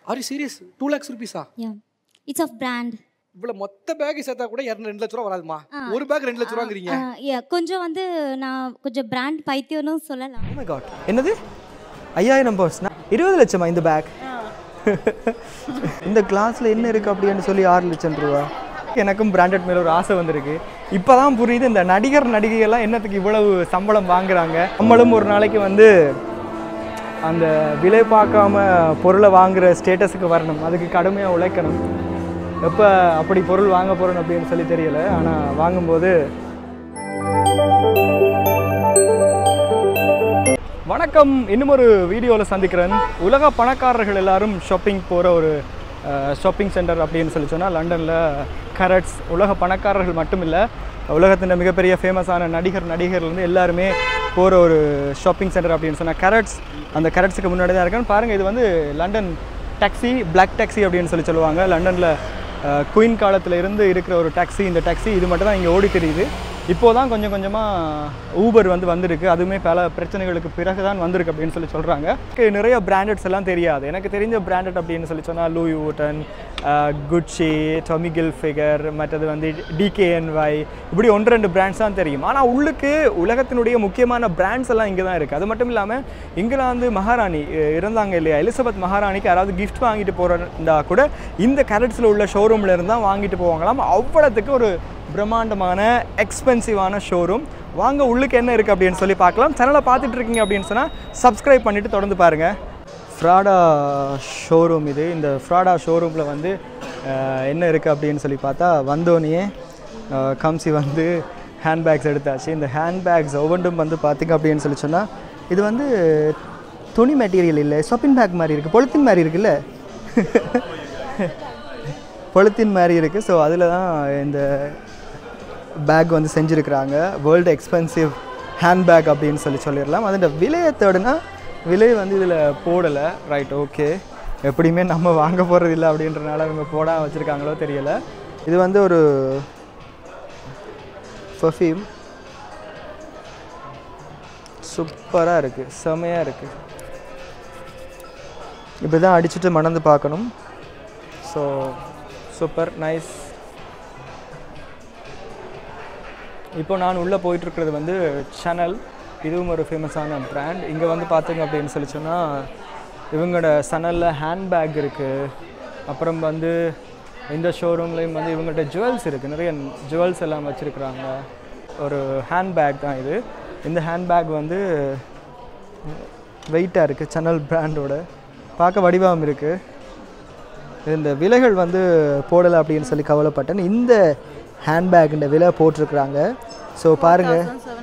R serious two lakhs ருபீஸா yeah it's of brand இவ்வளோ மொத்த பேக் சேர்த்தா கூட இரநூறு ரெண்டு லட்ச ரூபா வராதுமா ஒரு பேக் ரெண்டு லட்ச ரூபாங்கிறீங்க கொஞ்சம் வந்து நான் கொஞ்சம் பிராண்ட் பைத்தியம்னு சொல்லலாம் மை காட் என்னது ஐயாயிரம் பவுன்ஸ் இருபது லட்சமா இந்த பேக் இந்த கிளாஸில் என்ன இருக்குது அப்படின்னு சொல்லி ஆறு லட்சம் ரூபா எனக்கும் பிராண்டட் மேலே ஒரு ஆசை வந்திருக்கு இப்போ தான் புரியுது இந்த நடிகர் நடிகைகள்லாம் என்னத்துக்கு இவ்வளவு சம்பளம் வாங்குறாங்க நம்மளும் ஒரு நாளைக்கு வந்து அந்த விலை பார்க்காம பொருளை வாங்குற ஸ்டேட்டஸுக்கு வரணும் அதுக்கு கடுமையாக உழைக்கணும் எப்போ அப்படி பொருள் வாங்க போகிறோம் அப்படின்னு சொல்லி தெரியல ஆனால் வாங்கும்போது வணக்கம் இன்னும் ஒரு வீடியோவில் சந்திக்கிறேன் உலக பணக்காரர்கள் எல்லாரும் ஷாப்பிங் போகிற ஒரு ஷாப்பிங் சென்டர் அப்படின்னு சொல்லி சொன்னால் லண்டனில் கரட்ஸ் உலக பணக்காரர்கள் மட்டும் இல்லை உலகத்தின் மிகப்பெரிய ஃபேமஸான நடிகர் நடிகர்லேருந்து எல்லாருமே போகிற ஒரு ஷாப்பிங் சென்டர் அப்படின்னு சொன்னால் கரட்ஸ் அந்த கரட்ஸுக்கு முன்னாடி தான் இருக்கேன் பாருங்கள் இது வந்து லண்டன் டாக்ஸி பிளாக் டாக்ஸி அப்படின்னு சொல்லி சொல்லுவாங்க லண்டனில் குயின் காலத்தில் இருந்து இருக்கிற ஒரு டாக்ஸி இந்த டாக்ஸி இது மட்டும் தான் இங்கே ஓடி தெரியுது இப்போ தான் கொஞ்சம் கொஞ்சமாக ஊபர் வந்து வந்திருக்கு அதுவுமே பல பிரச்சனைகளுக்கு பிறகு தான் வந்திருக்கு அப்படின்னு சொல்லி சொல்கிறாங்க எனக்கு நிறைய பிராண்டட்ஸ் எல்லாம் தெரியாது எனக்கு தெரிஞ்ச பிராண்டட் அப்படின்னு சொல்லி சொன்னால் லூயி ஊட்டன் குட்சி டொமிகில் ஃபிகர் மற்றது வந்து டிகேஎன்ஒய் இப்படி ஒன்று ரெண்டு பிராண்ட்ஸ் தான் தெரியும் ஆனால் உள்ளுக்கு உலகத்தினுடைய முக்கியமான பிராண்ட்ஸ் எல்லாம் இங்கே தான் இருக்குது அது மட்டும் இல்லாமல் இங்கிலாந்து மகாராணி அஹ், இருந்தாங்க இல்லையா எலிசபெத் மகாராணிக்கு யாராவது gift வாங்கிட்டு போகிறதா கூட இந்த கேரட்ஸில் உள்ள ஷோரூமில் இருந்து தான் வாங்கிட்டு போவாங்களாம் அவ்வளோத்துக்கு ஒரு பிரம்மாண்டமான எக்ஸ்பென்சிவான ஷோரூம் வாங்க உள்ளுக்கு என்ன இருக்குது அப்படின்னு சொல்லி பார்க்கலாம் சேனலை பார்த்துட்டு இருக்கீங்க அப்படின்னு சொன்னால் சப்ஸ்கிரைப் பண்ணிவிட்டு தொடர்ந்து பாருங்கள் ஃப்ராடா ஷோரூம் இது இந்த ஃப்ராடா ஷோரூமில் வந்து அஹ், என்ன இருக்குது அப்படின்னு சொல்லி பார்த்தா வந்தோடனே கம்சி வந்து ஹேண்ட்பேக்ஸ் எடுத்தாச்சு இந்த ஹேண்ட்பேக்ஸ் ஒவ்வொன்றும் வந்து பார்த்திங்க அப்படின்னு சொல்லி சொன்னால் இது வந்து துணி மெட்டீரியல் இல்லை ஷாப்பிங் பேக் மாதிரி இருக்குது பொலித்தீன் மாதிரி இருக்குல்ல பொலித்தீன் மாதிரி இருக்குது ஸோ அதில் தான் இந்த பேக் வந்து செஞ்சுருக்கிறாங்க வேர்ல்டு எக்ஸ்பென்சிவ் ஹேண்ட்பேக் அப்படின்னு சொல்லி சொல்லிடலாம் அதோட விலையை தேடுனா விலை வந்து இதில் போடலை ரைட் ஓகே எப்படியுமே நம்ம வாங்க போகிறது இல்லை அப்படின்றனால அவங்க போடாம வச்சுருக்காங்களோ தெரியல இது வந்து ஒரு பர்ஃப்யூம் சூப்பராக இருக்குது செமையாக இருக்குது இப்படி தான் அடிச்சுட்டு மணந்து பார்க்கணும் ஸோ சூப்பர் நைஸ் இப்போ நான் உள்ளே போயிட்டுருக்கிறது வந்து சேனல் இதுவும் ஒரு ஃபேமஸான பிராண்ட் இங்கே வந்து பார்த்தீங்க அப்படின்னு சொல்லி சொன்னால் இவங்களோட சனலில் ஹேண்ட்பேக் இருக்குது அப்புறம் வந்து இந்த ஷோரூம்லேயும் வந்து இவங்கள்ட்ட ஜுவல்ஸ் இருக்குது நிறைய ஜுவல்ஸ் எல்லாம் வச்சுருக்குறாங்க ஒரு ஹேண்ட்பேக் தான் இது இந்த ஹேண்ட்பேக் வந்து வெயிட்டாக இருக்குது சேனல் பிராண்டோட பார்க்க வடிவம் இருக்குது இந்த விலைகள் வந்து போடலை அப்படின்னு சொல்லி கவலைப்பட்டேன் இந்த ஹேண்ட்பேக்குன்ற விலை போட்டிருக்கிறாங்க ஸோ பாருங்கள்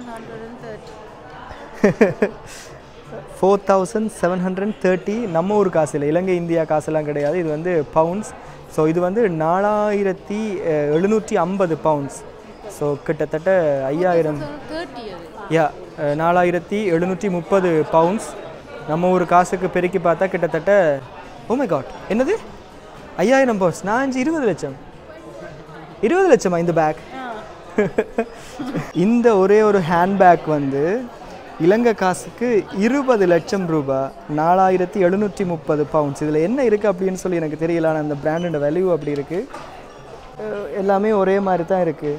four thousand seven hundred thirty நம்ம ஊர் காசு இல்லை இலங்கை இந்தியா காசுலாம் கிடையாது இது வந்து பவுண்ட்ஸ் ஸோ இது வந்து நாலாயிரத்தி அஹ், எழுநூற்றி ஐம்பது பவுண்ட்ஸ் ஸோ கிட்டத்தட்ட ஐயாயிரம் யா அஹ், நாலாயிரத்தி எழுநூற்றி முப்பது பவுண்ட்ஸ் நம்ம ஊர் காசுக்கு பெருக்கி பார்த்தா கிட்டத்தட்ட ஓ மை காட் என்னது ஐயாயிரம் பவுண்ட்ஸ் நான் அஞ்சு இருபது லட்சம் இருபது லட்சமா இந்த பேக் இந்த ஒரே ஒரு ஹேண்ட்பேக் வந்து இலங்கை காசுக்கு இருபது லட்சம் ரூபாய் நாலாயிரத்தி எழுநூற்றி முப்பது பவுண்ட்ஸ் இதில் என்ன இருக்குது அப்படின்னு சொல்லி எனக்கு தெரியல ஆனால் அந்த பிராண்டோட வேல்யூ அப்படி இருக்குது எல்லாமே ஒரே மாதிரி தான் இருக்குது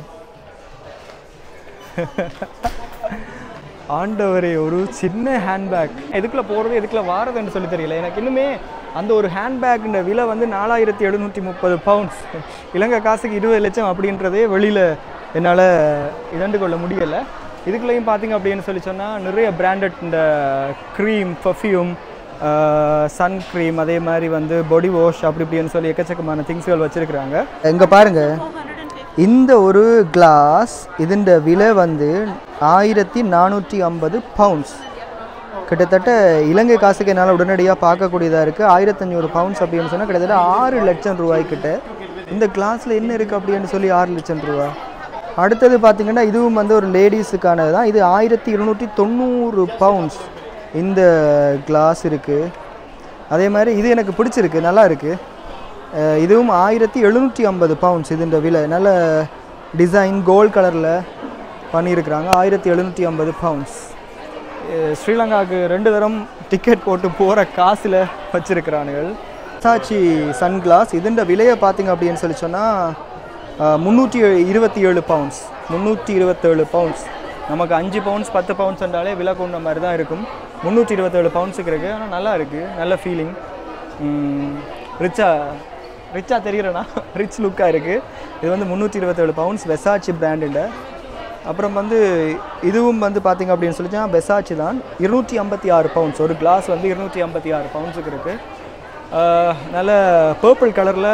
ஆண்டவரே ஒரு சின்ன ஹேண்ட்பேக் எதுக்குள்ள போகிறது எதுக்குள்ள வாரதுன்னு சொல்லி தெரியல எனக்கு இன்னுமே அந்த ஒரு ஹேண்ட்பேக்குன்ற விலை வந்து நாலாயிரத்தி எழுநூற்றி முப்பது பவுண்ட்ஸ் இலங்கை காசுக்கு இருபது லட்சம் அப்படின்றதே வெளியில் என்னால் இதண்டு கொள்ள முடியலை இதுக்குள்ளேயும் பார்த்தீங்க அப்படின்னு சொல்லி சொன்னால் நிறைய பிராண்டட் இந்த க்ரீம் பர்ஃப்யூம் சன் க்ரீம் அதே மாதிரி வந்து பாடி வாஷ் அப்படி இப்படின்னு சொல்லி எக்கச்சக்கமான திங்ஸ்கள் வச்சுருக்குறாங்க இங்கே பாருங்கள் இந்த ஒரு கிளாஸ் இதன் விலை வந்து ஆயிரத்தி நானூற்றி ஐம்பது பவுண்ட்ஸ் கிட்டத்தட்ட இலங்கை காசுக்கு என்னால் உடனடியாக பார்க்கக்கூடியதாக இருக்குது ஆயிரத்தஞ்சூறு பவுண்ட்ஸ் அப்படின்னு சொன்னால் கிட்டத்தட்ட ஆறு லட்சம் ரூபாய்க்கிட்ட இந்த கிளாஸில் என்ன இருக்குது அப்படின்னு சொல்லி ஆறு லட்சம் ரூபா அடுத்தது பார்த்திங்கன்னா இதுவும் வந்து ஒரு லேடிஸுக்கானது தான் இது ஆயிரத்தி இருநூற்றி தொண்ணூறு பவுண்ட்ஸ் இந்த கிளாஸ் இருக்குது அதே மாதிரி இது எனக்கு பிடிச்சிருக்கு நல்லா இருக்குது அஹ் இதுவும் ஆயிரத்தி எழுநூற்றி ஐம்பது பவுண்ட்ஸ் இதுன்ற விலை நல்ல டிசைன் கோல்ட் கலரில் பண்ணியிருக்கிறாங்க ஆயிரத்தி எழுநூற்றி ஐம்பது பவுண்ட்ஸ் ஸ்ரீலங்காவுக்கு ரெண்டு தரம் டிக்கெட் போட்டு போகிற காசில் வச்சிருக்கிறானுகள் வெர்சாச்சி சன்கிளாஸ் இதுண்ட விலையை பார்த்தீங்க அப்படின்னு சொல்லி சொன்னால் முந்நூற்றி இருபத்தி ஏழு பவுண்ட்ஸ் முந்நூற்றி இருபத்தேழு பவுண்ட்ஸ் நமக்கு அஞ்சு பவுண்ட்ஸ் பத்து பவுண்ட்ஸ் என்றாலே விலை கொண்ட மாதிரி தான் இருக்கும் முந்நூற்றி இருபத்தேழு பவுண்ட்ஸுக்கு இருக்குது ஆனால் நல்லா இருக்குது நல்ல ஃபீலிங் ரிச்சா ரிச்சா தெரிகிறேனா ரிச் லுக்காக இருக்குது இது வந்து முந்நூற்றி இருபத்தேழு பவுண்ட்ஸ் வெசாச்சி பிராண்டுண்ட அப்புறம் வந்து இதுவும் வந்து பார்த்தீங்க அப்படின்னு சொல்லிச்சா பெசாச்சு தான் இருநூற்றி ஐம்பத்தி ஆறு பவுண்ட்ஸ் ஒரு கிளாஸ் வந்து இருநூற்றி ஐம்பத்தி ஆறு பவுண்ட்ஸுக்கு இருக்குது நல்ல பர்பிள் கலரில்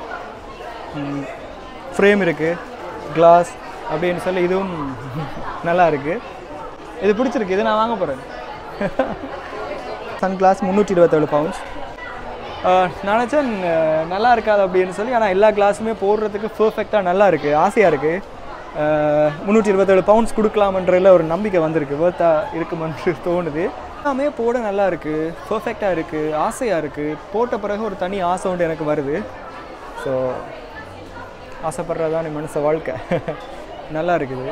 ஃப்ரேம் இருக்குது கிளாஸ் அப்படின்னு சொல்லி இதுவும் நல்லா இருக்குது இது பிடிச்சிருக்கு இது நான் வாங்க போகிறேன் சன் கிளாஸ் முந்நூற்றி இருபத்தேழு பவுண்ட்ஸ் நினச்சேன் நல்லா இருக்காது அப்படின்னு சொல்லி ஆனால் எல்லா கிளாஸுமே போடுறதுக்கு பர்ஃபெக்டாக நல்லா இருக்குது ஆசையாக இருக்குது முந்நூற்றி இருபத்தேழு பவுண்ட்ஸ் கொடுக்கலாமன்றதுல ஒரு நம்பிக்கை வந்திருக்கு வேர்த்தா இருக்குமென்று தோணுது எல்லாமே போட நல்லா இருக்குது பர்ஃபெக்டாக இருக்குது ஆசையாக இருக்குது போட்ட பிறகு ஒரு தனி ஆசை உண்டு எனக்கு வருது ஸோ ஆசைப்படுறதான் மனுஷ வாழ்க்கை நல்லா இருக்குது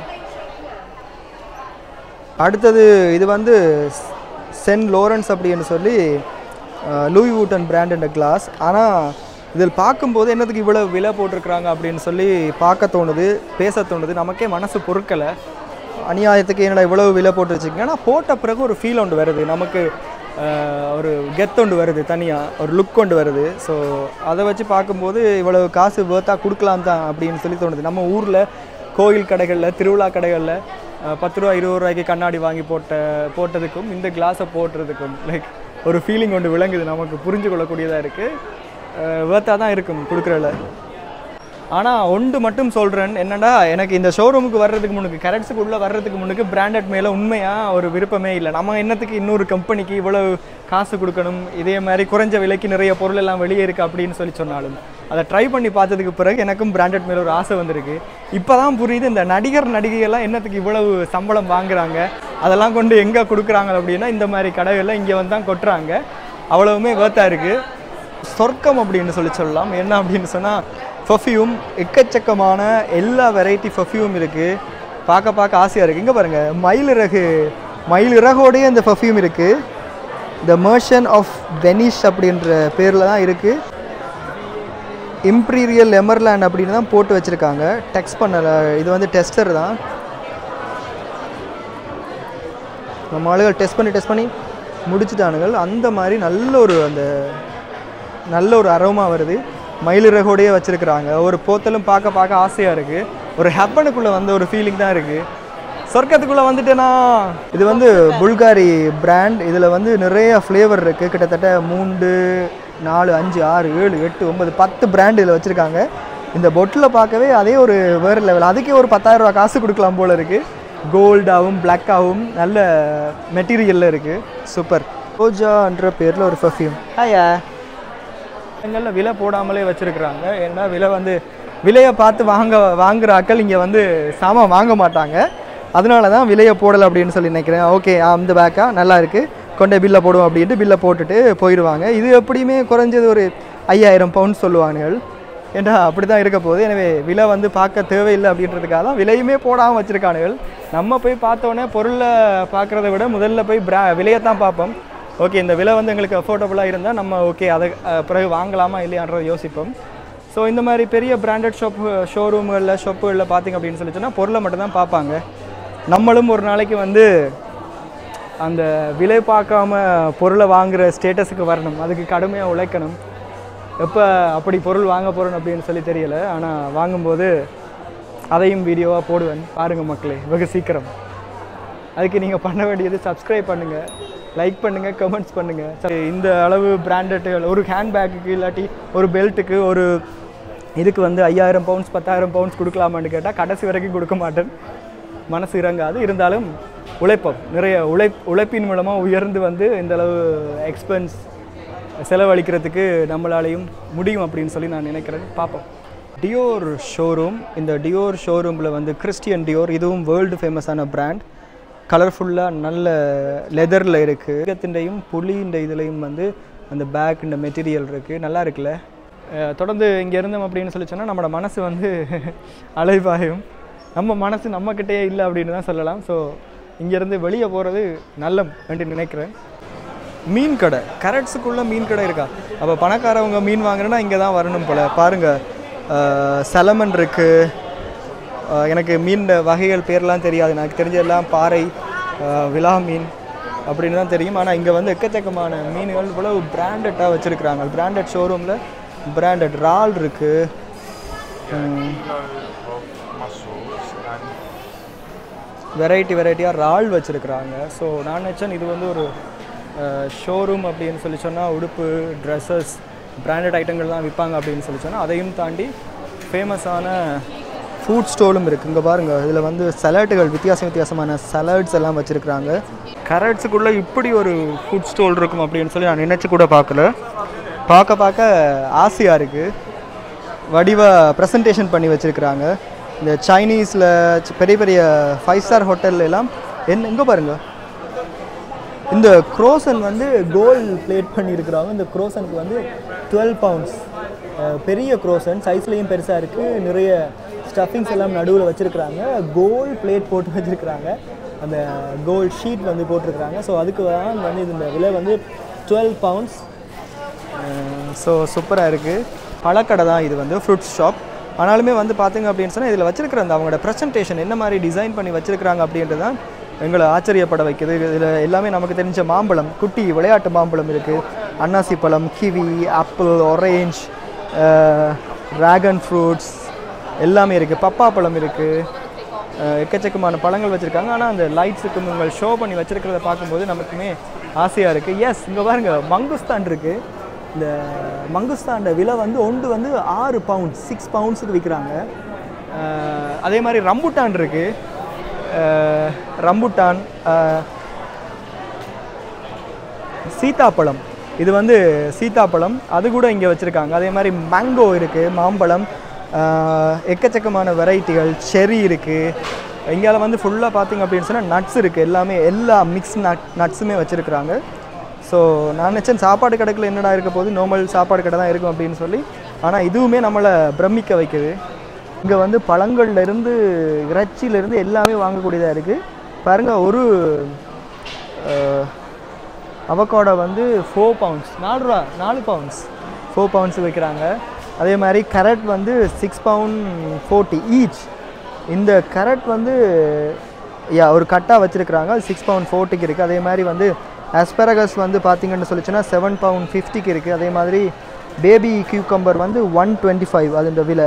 அடுத்தது இது வந்து சென்ட் லோரன்ஸ் அப்படின்னு சொல்லி லூயி வூட்டன் பிராண்ட் கிளாஸ் ஆனால் இதில் பார்க்கும்போது என்னத்துக்கு இவ்வளோ விலை போட்டிருக்கிறாங்க அப்படின்னு சொல்லி பார்க்க தோணுது பேச தோணுது நமக்கே மனசு பொறுக்கலை அநியாயத்துக்கு என்னடா இவ்வளவு விலை போட்டு வச்சுருக்கீங்க ஆனால் போட்ட பிறகு ஒரு ஃபீல் ஒன்று வருது நமக்கு ஆஹ், ஒரு கெத் ஒன்று வருது தனியாக ஒரு லுக் கொண்டு வருது ஸோ அதை வச்சு பார்க்கும்போது இவ்வளவு காசு வேர்த்தாக கொடுக்கலாம் தான் அப்படின்னு சொல்லி தோணுது நம்ம ஊரில் கோயில் கடைகளில் திருவிழா கடைகளில் அஹ், பத்து ரூபா இருபது ரூபாய்க்கு கண்ணாடி வாங்கி போட்ட போட்டதுக்கும் இந்த கிளாஸை போட்டுறதுக்கும் லைக் ஒரு ஃபீலிங் ஒன்று விளங்குது நமக்கு புரிஞ்சு கொள்ளக்கூடியதாக இருக்குது வேர்த்தாக தான் இருக்கும் கொடுக்குறல ஆனால் ஒன்று மட்டும் சொல்கிறேன் என்னடா எனக்கு இந்த ஷோரூமுக்கு வர்றதுக்கு முன்னுக்கு கரெக்ட்ஸுக்கு உள்ளே வர்றதுக்கு முன்னுக்கு பிராண்டட் மேலே உண்மையாக ஒரு விருப்பமே இல்லை நம்ம என்னத்துக்கு இன்னொரு கம்பெனிக்கு இவ்வளவு காசு கொடுக்கணும் இதே மாதிரி குறைஞ்ச விலைக்கு நிறைய பொருள் எல்லாம் வெளியே இருக்குது அப்படின்னு சொல்லி சொன்னாலும் அதை ட்ரை பண்ணி பார்த்ததுக்கு பிறகு எனக்கும் பிராண்டட் மேலே ஒரு ஆசை வந்திருக்கு இப்போ தான் புரியுது இந்த நடிகர் நடிகைகள்லாம் என்னத்துக்கு இவ்வளவு சம்பளம் வாங்குறாங்க அதெல்லாம் கொண்டு எங்கே கொடுக்குறாங்க அப்படின்னா இந்த மாதிரி கடைகளில் இங்கே வந்து தான் கொட்டுறாங்க அவ்வளவுமே வேர்த்தாக இருக்குது சொர்க்கம் அப்படின்னு சொல்லி சொல்லலாம் என்ன அப்படின்னு சொன்னால் பர்ஃப்யூம் எக்கச்சக்கமான எல்லா வெரைட்டி பர்ஃப்யூம் இருக்குது பார்க்க பார்க்க ஆசையாக இருக்குது இங்கே பாருங்கள் மயிலிறகு மயிலிறகோடையே இந்த பர்ஃப்யூம் இருக்குது த மர்ஷன் ஆஃப் வெனிஷ் அப்படின்ற பேரில் தான் இருக்குது இம்பீரியல் எமர்லேண்ட் அப்படின்னு தான் போட்டு வச்சுருக்காங்க டெக்ஸ்ட் பண்ணலை இது வந்து டெஸ்டர் தான் நம்ம ஆளுகள் டெஸ்ட் பண்ணி டெஸ்ட் பண்ணி முடிச்சுட்டானுங்கள் அந்த மாதிரி நல்ல ஒரு அந்த நல்ல ஒரு அரோமா வருது மயிலிறகோடையே வச்சுருக்குறாங்க ஒரு போத்தலும் பார்க்க பார்க்க ஆசையாக இருக்குது ஒரு ஹெப்பனுக்குள்ளே வந்த ஒரு ஃபீலிங் தான் இருக்குது சொர்க்கத்துக்குள்ளே வந்துட்டேனா இது வந்து புல்காரி பிராண்ட் இதில் வந்து நிறைய ஃப்ளேவர் இருக்குது கிட்டத்தட்ட மூன்று நாலு அஞ்சு ஆறு ஏழு எட்டு ஒன்பது பத்து பிராண்ட் இதில் வச்சுருக்காங்க இந்த பொட்டில் பார்க்கவே அதே ஒரு வேறு லெவல் அதுக்கே ஒரு பத்தாயிரம் ரூபாய் காசு கொடுக்கலாம் போல் இருக்குது கோல்டாகவும் பிளாக்காகவும் நல்ல மெட்டீரியலில் இருக்குது சூப்பர் ரோஜான்ற பேரில் ஒரு பர்ஃப்யூம் ஹாயா எங்களில் விலை போடாமலே வச்சுருக்குறாங்க ஏன்னா விலை வந்து விலையை பார்த்து வாங்க வாங்குற ஆட்கள் இங்கே வந்து சாமான் வாங்க மாட்டாங்க அதனால தான் விலையை போடலை அப்படின்னு சொல்லி நினைக்கிறேன் ஓகே அந்த பேக்கா நல்லா இருக்குது கொண்டே பில்லை போடுவோம் அப்படின்ட்டு பில்லை போட்டுட்டு போயிடுவாங்க இது எப்படியுமே குறைஞ்சது ஒரு ஐயாயிரம் பவுண்ட் சொல்லுவானுகள் ஏன்டா அப்படி தான் இருக்க போகுது எனவே விலை வந்து பார்க்க தேவையில்லை அப்படின்றதுக்காக தான் விலையுமே போடாமல் வச்சுருக்கானுகள் நம்ம போய் பார்த்தோன்னே பொருளை பார்க்குறத விட முதல்ல போய் பிரா விலையை தான் பார்ப்போம் ஓகே இந்த விலை வந்து எங்களுக்கு அஃபோர்டபுளாக இருந்தால் நம்ம ஓகே அதை அஹ், பிறகு வாங்கலாமா இல்லையான்றதை யோசிப்போம் ஸோ இந்த மாதிரி பெரிய பிராண்டட் ஷாப் ஷோரூம்களில் ஷாப்புகளில் பார்த்தீங்க அப்படின்னு சொல்லி சொன்னால் பொருளை மட்டும் தான் பார்ப்பாங்க நம்மளும் ஒரு நாளைக்கு வந்து அந்த விலை பார்க்காம பொருளை வாங்குற ஸ்டேட்டஸுக்கு வரணும் அதுக்கு கடுமையாக உழைக்கணும் எப்போ அப்படி பொருள் வாங்க போகிறோம் அப்படின்னு சொல்லி தெரியல ஆனால் வாங்கும்போது அதையும் வீடியோவாக போடுவேன் பாருங்கள் மக்களே வெகு சீக்கிரம் அதுக்கு நீங்கள் பண்ண வேண்டியது சப்ஸ்கிரைப் பண்ணுங்கள் லைக் பண்ணுங்கள் கமெண்ட்ஸ் பண்ணுங்கள் இந்த அளவு பிராண்டட் ஒரு ஹேண்ட்பேக்குக்கு இல்லாட்டி ஒரு பெல்ட்டுக்கு ஒரு இதுக்கு வந்து ஐயாயிரம் பவுண்ட்ஸ் பத்தாயிரம் பவுண்ட்ஸ் கொடுக்கலாமான்னு கேட்டால் கடைசி வரைக்கும் கொடுக்க மாட்டேன் மனசு இறங்காது இருந்தாலும் உழைப்போம் நிறைய உழைப் உழைப்பின் மூலமாக உயர்ந்து வந்து இந்த அளவு எக்ஸ்பென்ஸ் செலவழிக்கிறதுக்கு நம்மளாலையும் முடியும் அப்படின்னு சொல்லி நான் நினைக்கிறேன் பார்ப்போம் டியோர் ஷோரூம் இந்த டியோர் ஷோரூமில் வந்து கிறிஸ்டியன் டியோர் இதுவும் வேர்ல்டு ஃபேமஸான பிராண்ட் கலர்ஃபுல்லாக நல்ல லெதரில் இருக்குது இடத்தின்டையும் புலின்ற இதுலேயும் வந்து அந்த பேக் இந்த மெட்டீரியல் இருக்குது நல்லா இருக்குல்ல அஹ் தொடர்ந்து இங்கே இருந்தோம் அப்படின்னு சொல்லி சொன்னால் நம்மளோட மனசு வந்து அலைபாயும் நம்ம மனசு நம்மக்கிட்டே இல்லை அப்படின்னு தான் சொல்லலாம் ஸோ இங்கேருந்து வெளியே போகிறது நல்ல என்று நினைக்கிறேன் மீன் கடை கரட்ஸுக்குள்ளே மீன் கடை இருக்கா அப்போ பணக்காரவங்க மீன் வாங்குறேன்னா இங்கே தான் வரணும் போல் பாருங்கள் சலமன் இருக்குது எனக்கு மீன் வகைகள் பேர்லாம் தெரியாது எனக்கு தெரிஞ்சதெல்லாம் பாறை அஹ், விலா மீன் அப்படின்னு தான் தெரியும் ஆனால் இங்கே வந்து எக்கச்சக்கமான மீன்கள் இவ்வளவு பிராண்டட்டாக வச்சுருக்குறாங்க பிராண்டட் ஷோரூமில் பிராண்டட் இறால் இருக்குது வெரைட்டி வெரைட்டியாக இறால் வச்சுருக்குறாங்க ஸோ நான் நினச்சேன் இது வந்து ஒரு ஷோரூம் அப்படின்னு சொல்லி சொன்னால் உடுப்பு ட்ரெஸ்ஸஸ் பிராண்டட் ஐட்டங்கள் தான் விற்பாங்க அப்படின்னு சொல்லி சொன்னால் அதையும் தாண்டி ஃபேமஸான ஃபுட் ஸ்டோலும் இருக்குது இங்கே பாருங்கள் இதில் வந்து சலாட்டுகள் வித்தியாச வித்தியாசமான சலாட்ஸ் எல்லாம் வச்சுருக்குறாங்க கரட்ஸுக்குள்ளே இப்படி ஒரு ஃபுட் ஸ்டோல் இருக்கும் அப்படின்னு சொல்லி நான் நினச்சி கூட பார்க்கல பார்க்க பார்க்க ஆசையாக இருக்குது வடிவாக ப்ரெசன்டேஷன் பண்ணி வச்சுருக்குறாங்க இந்த சைனீஸில் பெரிய பெரிய ஃபைவ் ஸ்டார் ஹோட்டல்ல எல்லாம் என்ன எங்கே பாருங்க இந்த குரோசன் வந்து கோல் பிளேட் பண்ணியிருக்கிறாங்க இந்த குரோசனுக்கு வந்து டுவெல் பவுண்ட்ஸ் பெரிய குரோசன் சைஸ்லேயும் பெருசாக இருக்குது நிறைய ஸ்டஃபிங்ஸ் எல்லாம் நடுவில் வச்சுருக்குறாங்க கோல் பிளேட் போட்டு வச்சுருக்குறாங்க அந்த கோல்ட் ஷீட் வந்து போட்டிருக்கிறாங்க ஸோ அதுக்கு தான் வந்து இந்த விலை வந்து டுவெல் பவுண்ட்ஸ் ஸோ சூப்பராக இருக்குது பழக்கடை தான் இது வந்து ஃப்ரூட்ஸ் ஷாப் ஆனாலுமே வந்து பார்த்தீங்க அப்படின்னு சொன்னால் இதில் வச்சிருக்கிற அந்த அவங்களோட ப்ரெசன்டேஷன் என்ன மாதிரி டிசைன் பண்ணி வச்சிருக்கிறாங்க அப்படின்றது தான் எங்களை ஆச்சரியப்பட வைக்குது இதில் எல்லாமே நமக்கு தெரிஞ்ச மாம்பழம் குட்டி விளையாட்டு மாம்பழம் இருக்குது அன்னாசி பழம் kiwi apple orange dragon fruits எல்லாமே இருக்குது பப்பா பழம் இருக்குது அஹ் எக்கச்சக்கமான பழங்கள் வச்சுருக்காங்க ஆனால் அந்த லைட்ஸுக்கு உங்கள் ஷோ பண்ணி வச்சிருக்கிறத பார்க்கும்போது நமக்குமே ஆசையாக இருக்குது எஸ் இங்கே பாருங்க மங்குஸ்தான் இருக்குது இந்த மங்குஸ்தாண்ட விலை வந்து ஒன்று வந்து ஆறு பவுண்ட்ஸ் சிக்ஸ் பவுண்ட்ஸுக்கு விற்கிறாங்க அஹ் அதே மாதிரி ரம்புட்டான் இருக்குது ரம்புட்டான் அஹ் சீதாப்பழம் இது வந்து சீதாப்பழம் அது கூட இங்கே வச்சுருக்காங்க அதே மாதிரி மேங்கோ இருக்குது மாம்பழம் ஆஹ் எக்கச்சக்கமான வெரைட்டிகள் செரி இருக்குது இங்கால வந்து ஃபுல்லாக பார்த்தீங்க அப்படின்னு சொன்னால் நட்ஸ் இருக்குது எல்லாமே எல்லா மிக்ஸ் நட் நட்ஸுமே வச்சுருக்குறாங்க ஸோ நான் நினச்சேன் சாப்பாடு கடைக்கில் என்னடா இருக்க போது நார்மல் சாப்பாடு கடை தான் இருக்கும் அப்படின்னு சொல்லி ஆனால் இதுவுமே நம்மளை பிரமிக்க வைக்குது இங்கே வந்து பழங்கள்ல இருந்து இறைச்சியிலேருந்து எல்லாமே வாங்கக்கூடியதாக இருக்குது பாருங்கள் ஒரு ஆஹ், அவகோடா வந்து ஃபோர் பவுண்ட்ஸ் நாலு ரூபா நாலு பவுண்ட்ஸ் ஃபோர் பவுண்ட்ஸ் வைக்கிறாங்க அதே மாதிரி கரட் வந்து சிக்ஸ் பவுண்ட் ஃபோர்ட்டி ஈச் இந்த கரட் வந்து யா ஒரு கட்டாக வச்சுருக்குறாங்க அது சிக்ஸ் பவுண்ட் ஃபோர்ட்டிக்கு இருக்குது அதே மாதிரி வந்து அஸ்பரகஸ் வந்து பார்த்தீங்கன்னு சொல்லிச்சுன்னா செவன் பவுண்ட் ஃபிஃப்டிக்கு இருக்குது அதே மாதிரி பேபி கியூக்கம்பர் வந்து ஒன் டுவெண்ட்டி ஃபைவ் அது விலை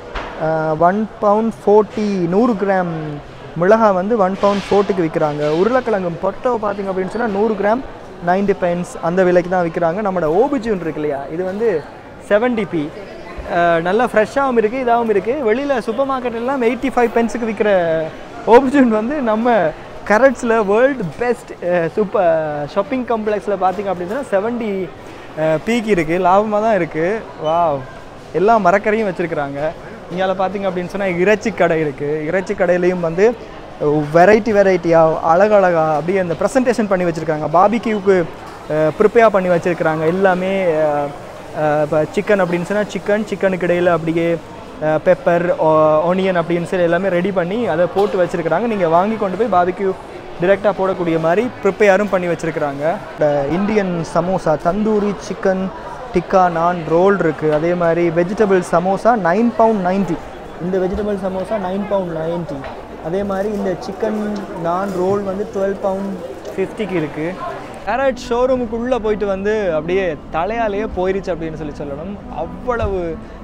ஒன் பவுண்ட் ஃபோர்ட்டி நூறு கிராம் மிளகாய் வந்து ஒன் பவுண்ட் ஃபோர்ட்டிக்கு விற்கிறாங்க உருளைக்கிழங்கு பொட்டோ பார்த்தீங்க அப்படின்னு சொன்னால் நூறு கிராம் நைன்டி பென்ஸ் அந்த விலைக்கு தான் விற்கிறாங்க நம்மளோட ஓபிஜூன் இருக்கு இல்லையா இது வந்து செவன்டி பி நல்லா ஃப்ரெஷ்ஷாகவும் இருக்குது இதாகவும் இருக்குது வெளியில் சூப்பர் மார்க்கெட் எல்லாம் எயிட்டி ஃபைவ் பென்ஸுக்கு விற்கிற ஓபிஜூன் வந்து நம்ம கரட்ஸில் வேர்ல்டு பெஸ்ட் சூப்பர் ஷாப்பிங் காம்ப்ளெக்ஸில் பார்த்தீங்க அப்படின்னு சொன்னால் செவன்டி பீக் இருக்குது லாபமாக தான் இருக்குது வாவ் எல்லா மரக்கரையும் வச்சுருக்குறாங்க இங்கால பார்த்தீங்க அப்படின்னு சொன்னால் இறைச்சி கடை இருக்குது இறைச்சி கடையிலையும் வந்து வெரைட்டி வெரைட்டியாக அழகழகா அப்படியே அந்த ப்ரெசன்டேஷன் பண்ணி வச்சுருக்காங்க பாபிக்யூக்கு ப்ரிப்பேர் பண்ணி வச்சுருக்குறாங்க எல்லாமே இப்போ சிக்கன் அப்படின்னு சொன்னால் சிக்கன் சிக்கனுக்கு இடையில் அப்படியே பெப்பர் ஒனியன் அப்படின்னு சொல்லி எல்லாமே ரெடி பண்ணி அதை போட்டு வச்சுருக்குறாங்க நீங்கள் வாங்கி கொண்டு போய் பாபிக்யூ டிரெக்டாக போடக்கூடிய மாதிரி ப்ரிப்பேரும் பண்ணி வச்சுருக்குறாங்க இந்த Indian samosa tandoori chicken tikka naan roll இருக்குது அதே மாதிரி vegetable samosa nine pound ninety இந்த vegetable samosa nine pound ninety அதே மாதிரி இந்த சிக்கன் நான் ரோல் வந்து டுவெல் பவுண்ட் ஃபிஃப்டிக்கு இருக்குது கேரட் ஷோரூமுக்குள்ளே போயிட்டு வந்து அப்படியே தலையாலேயே போயிருச்சு அப்படின்னு சொல்லி சொல்லணும் அவ்வளவு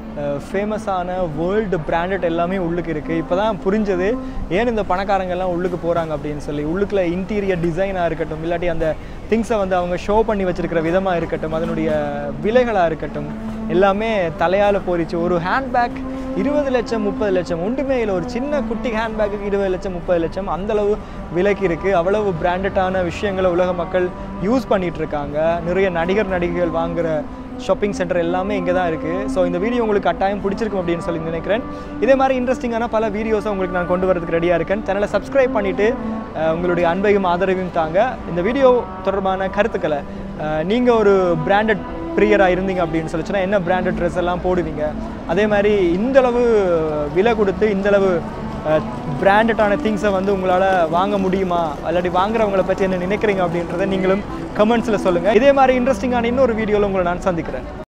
ஃபேமஸான வேர்ல்டு பிராண்டட் எல்லாமே உள்ளுக்கு இருக்குது இப்போ தான் புரிஞ்சது ஏன் இந்த பணக்காரங்க எல்லாம் உள்ளுக்கு போகிறாங்க அப்படின்னு சொல்லி உள்ளுக்குள்ள இன்டீரியர் டிசைனாக இருக்கட்டும் இல்லாட்டி அந்த திங்ஸை வந்து அவங்க ஷோ பண்ணி வச்சிருக்கிற விதமாக இருக்கட்டும் அதனுடைய விலைகளாக இருக்கட்டும் எல்லாமே தலையால் போரிச்சு ஒரு ஹேண்ட்பேக் இருபது லட்சம் முப்பது லட்சம் ஒன்றுமே இல்லை ஒரு சின்ன குட்டி ஹேண்ட்பேக்குக்கு இருபது லட்சம் முப்பது லட்சம் அந்தளவு விலைக்கு இருக்குது அவ்வளவு பிராண்டடான விஷயங்களை உலக மக்கள் யூஸ் பண்ணிட்டு இருக்காங்க நிறைய நடிகர் நடிகைகள் வாங்குற ஷாப்பிங் சென்டர் எல்லாமே இங்கே தான் இருக்குது ஸோ இந்த வீடியோ உங்களுக்கு கட்டாயம் பிடிச்சிருக்கும் அப்படின்னு சொல்லி நினைக்கிறேன் இதே மாதிரி இன்ட்ரெஸ்டிங்கான பல வீடியோஸை உங்களுக்கு நான் கொண்டு வரதுக்கு ரெடியாக இருக்கேன் சேனலை சப்ஸ்கிரைப் பண்ணிவிட்டு உங்களுடைய அன்பையும் ஆதரவையும் தாங்க இந்த வீடியோ தொடர்பான கருத்துக்களை நீங்கள் ஒரு பிராண்டட் பிரியராக இருந்தீங்க அப்படின்னு சொல்லி சொன்னால் என்ன பிராண்டட் ட்ரெஸ் எல்லாம் போடுவீங்க அதே மாதிரி இந்தளவு விலை கொடுத்து இந்தளவு பிராண்டடான திங்ஸை வந்து உங்களால் வாங்க முடியுமா இல்லாட்டி வாங்குறவங்கள பற்றி என்ன நினைக்கிறீங்க அப்படின்றத நீங்களும் கமெண்ட்ஸில் சொல்லுங்கள் இதே மாதிரி இன்ட்ரெஸ்டிங்கான இன்னொரு வீடியோவில் உங்களை நான் சந்திக்கிறேன்